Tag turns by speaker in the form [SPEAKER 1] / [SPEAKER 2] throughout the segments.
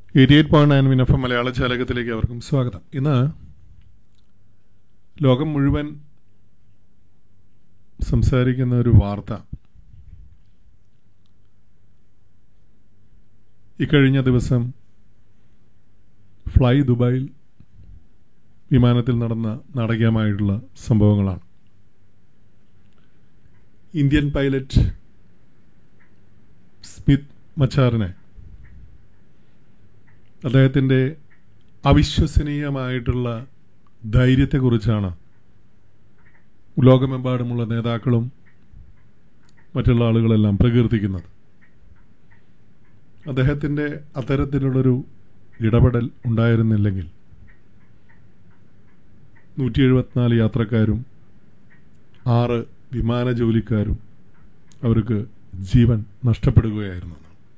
[SPEAKER 1] eighty eight point nine മിനഫ് മലയാള ചാലകത്തിലേക്ക് അവർക്കും സ്വാഗതം ഇന്ന് ലോകം മുഴുവൻ സംസാരിക്കുന്ന ഒരു വാർത്ത ഇക്കഴിഞ്ഞ ദിവസം ഫ്ലൈ ദുബായിൽ വിമാനത്തിൽ നടന്ന നാടകീയമായിട്ടുള്ള സംഭവങ്ങളാണ് ഇന്ത്യൻ പൈലറ്റ് സ്മിത്ത് മച്ചാറിനെ അദ്ദേഹത്തിൻ്റെ അവിശ്വസനീയമായിട്ടുള്ള ധൈര്യത്തെക്കുറിച്ചാണ് ലോകമെമ്പാടുമുള്ള നേതാക്കളും മറ്റുള്ള ആളുകളെല്ലാം പ്രകീർത്തിക്കുന്നത് അദ്ദേഹത്തിൻ്റെ അത്തരത്തിലുള്ളൊരു ഇടപെടൽ ഉണ്ടായിരുന്നില്ലെങ്കിൽ നൂറ്റി എഴുപത്തിനാല് യാത്രക്കാരും ആറ് വിമാന ജോലിക്കാരും അവർക്ക് ജീവൻ നഷ്ടപ്പെടുകയായിരുന്നു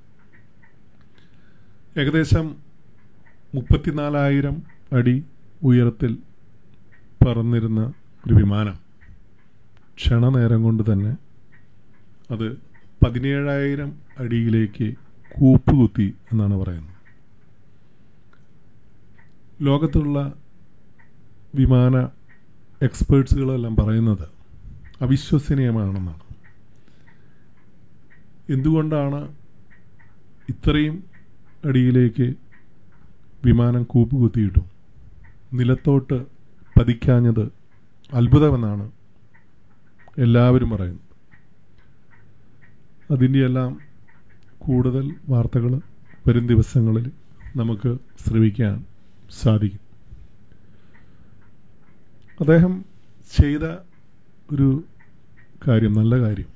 [SPEAKER 1] ഏകദേശം മുപ്പത്തിനാലായിരം അടി ഉയരത്തിൽ പറന്നിരുന്ന ഒരു വിമാനം ക്ഷണനേരം കൊണ്ട് തന്നെ അത് പതിനേഴായിരം അടിയിലേക്ക് കൂപ്പുകുത്തി എന്നാണ് പറയുന്നത് ലോകത്തുള്ള വിമാന എക്സ്പേർട്സുകളെല്ലാം പറയുന്നത് അവിശ്വസനീയമാണെന്നാണ് എന്തുകൊണ്ടാണ് ഇത്രയും അടിയിലേക്ക് വിമാനം കൂപ്പുകുത്തിയിട്ടും നിലത്തോട്ട് പതിക്കാഞ്ഞത് അത്ഭുതമെന്നാണ് എല്ലാവരും പറയുന്നത് അതിൻ്റെ എല്ലാം കൂടുതൽ വാർത്തകൾ വരും ദിവസങ്ങളിൽ നമുക്ക് ശ്രവിക്കാൻ സാധിക്കും അദ്ദേഹം ചെയ്ത ഒരു കാര്യം നല്ല കാര്യം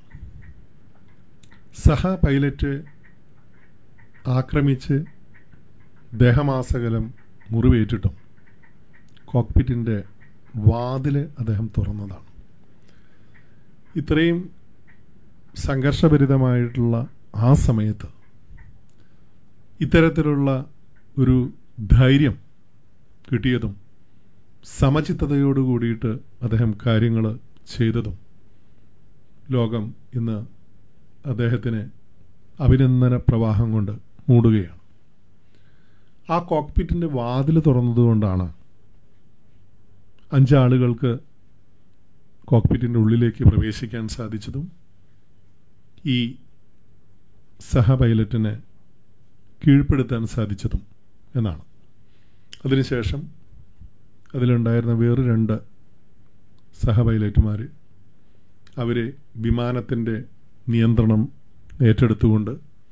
[SPEAKER 1] സഹ പൈലറ്റ് ആക്രമിച്ച് ദേഹമാസകലം മുറിവേറ്റിട്ടും കോക്പിറ്റിൻ്റെ വാതിൽ അദ്ദേഹം തുറന്നതാണ് ഇത്രയും സംഘർഷഭരിതമായിട്ടുള്ള ആ സമയത്ത് ഇത്തരത്തിലുള്ള ഒരു ധൈര്യം കിട്ടിയതും സമചിത്തതയോട് കൂടിയിട്ട് അദ്ദേഹം കാര്യങ്ങൾ ചെയ്തതും ലോകം ഇന്ന് അദ്ദേഹത്തിന് അഭിനന്ദന പ്രവാഹം കൊണ്ട് മൂടുകയാണ് ആ കോക്പിറ്റിൻ്റെ വാതിൽ തുറന്നതുകൊണ്ടാണ് അഞ്ചാളുകൾക്ക് കോക്പിറ്റിൻ്റെ ഉള്ളിലേക്ക് പ്രവേശിക്കാൻ സാധിച്ചതും ഈ സഹ പൈലറ്റിനെ കീഴ്പ്പെടുത്താൻ സാധിച്ചതും എന്നാണ് അതിനുശേഷം അതിലുണ്ടായിരുന്ന വേറെ രണ്ട് സഹ പൈലറ്റുമാർ അവർ വിമാനത്തിൻ്റെ നിയന്ത്രണം ഏറ്റെടുത്തുകൊണ്ട്